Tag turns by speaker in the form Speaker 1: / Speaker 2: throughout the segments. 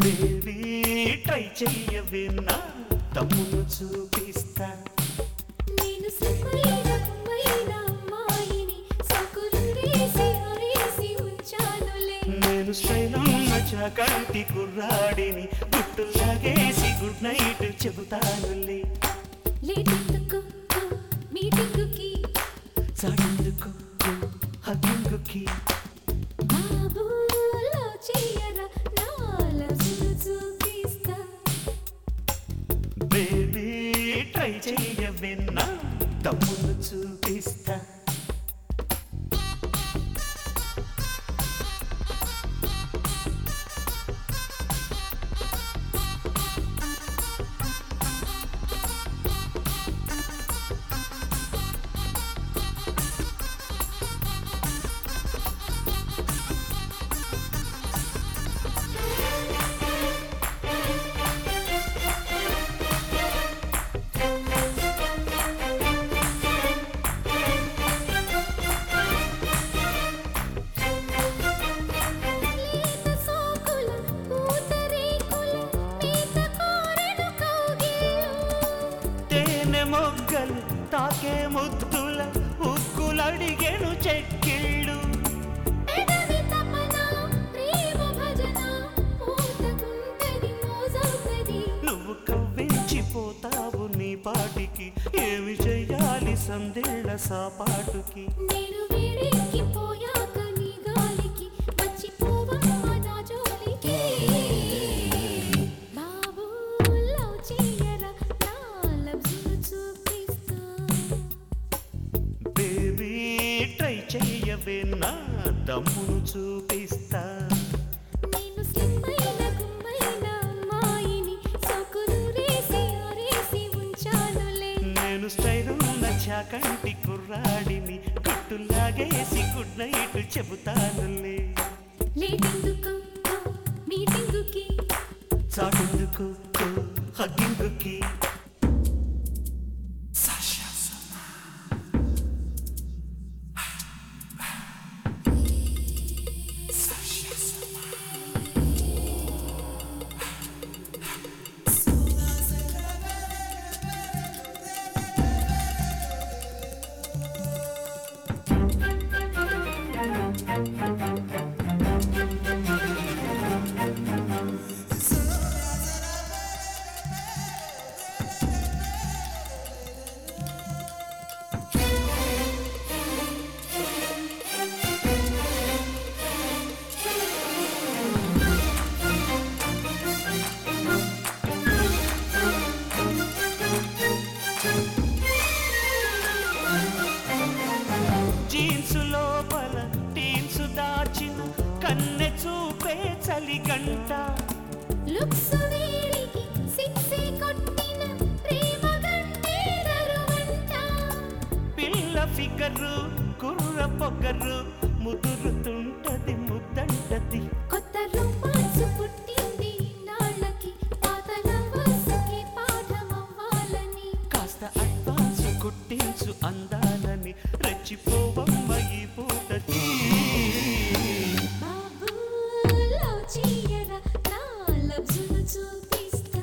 Speaker 1: baby try చెయ్యవే నా తమ్మును చూపిస్తా
Speaker 2: నేను సపైన కుమ్మైన అమ్మాయిని సకులు వేసి అరేసి ఉంచానులే
Speaker 1: నేను స్టైలున్న చాకంటి కుర్రాడిని గుట్టు లాగేసి గుడ్ నైట్ చెబుతానులే
Speaker 2: లేటెందుకు మీటింగుకి
Speaker 1: చాటెందుకు హగ్గింగుకి
Speaker 2: బాబులో చెయ్యరా నాలసులు చూపిస్తా
Speaker 1: బేబీ ట్రై చెయ్యవే నా తమ్మును చూపిస్తా
Speaker 2: లేత సోకుల పూతరేకుల మేత కోరెను కౌగిళ్ళు
Speaker 1: తేనె మొగ్గలు తాకే ముద్దుల ఉక్కులడిగెను చెక్కిళ్ళు
Speaker 2: పెదవి తపన ప్రేమ భజన పూతకుంటది మోజవుతది
Speaker 1: నువ్వు కవ్వించిపోతావు నీ పాటికి ఏమి చెయ్యాలి సందేళ్ల సాపాటుకి
Speaker 2: నేను వేడెక్కిపోయాక నీ గాలికి మర్చిపోవమ్మ నా జోలికి బాబు లవ్ చెయ్యరా నా లవ్జులు చూపిస్తా
Speaker 1: బేబీ ట్రై చెయ్యవే నా దమ్మును చూపిస్తా
Speaker 2: నేను స్లిమ్మైన గుమ్మైన అమ్మాయిని సోకులు రేసి ఆరేసి ఉంచానులే
Speaker 1: నేను స్టైలున్న చాకంటి కుర్రాడిని గుట్టులాగేసి గుడ్ నైట్ చెబుతానులే
Speaker 2: లేటెందుకు మీటింగుకి
Speaker 1: చాటెందుకు హగ్గింగుకి జీన్స్ లోపల టీన్స్ దాచిన కన్నె చూపే చలిగంట
Speaker 2: లుక్స్ వేడికి సిక్సే కొట్టిన ప్రేమ గంటేరరువంట
Speaker 1: పిల్ల ఫిగరు కుర్ర పొగరు ముదురుతుంటది ముద్దంటది
Speaker 2: కొత్త రొమాన్స్ పుట్టింది నాళ్ళకి పాత లవర్స్కి పాఠమవ్వాలని
Speaker 1: కాస్త అడ్వాన్స్ కుట్టించు అందాలని రెచ్చిపోవమ్మ ఈ పూటకి
Speaker 2: బాబు లవ్ చెయ్యరా నా లవ్జులు చూపిస్తా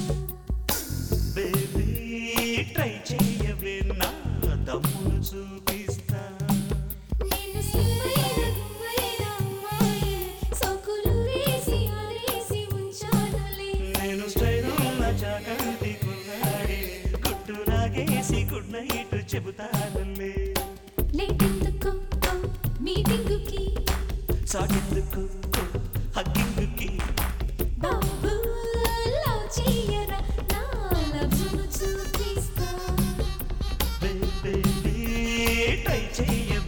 Speaker 1: బేబీ ట్రై చెయ్యవే నా దమ్మును చూపిస్తా
Speaker 2: నేను స్లిమ్మైన గుమ్మైన అమ్మాయిని సోకులు వేసి ఆరేసి ఉంచానులే
Speaker 1: నేను స్టైలున్న జాగంటి కుర్రాడి గుట్టులాగేసి గుడ్ నైట్ చెబుతానులే
Speaker 2: లేటెందుకు మీటింగుకి
Speaker 1: సాటెందుకు హగ్గింగుకి
Speaker 2: బాబు లవ్ చెయ్యరా నా లవ్జులు చూపిస్తా
Speaker 1: బేబీ ట్రై చెయ్య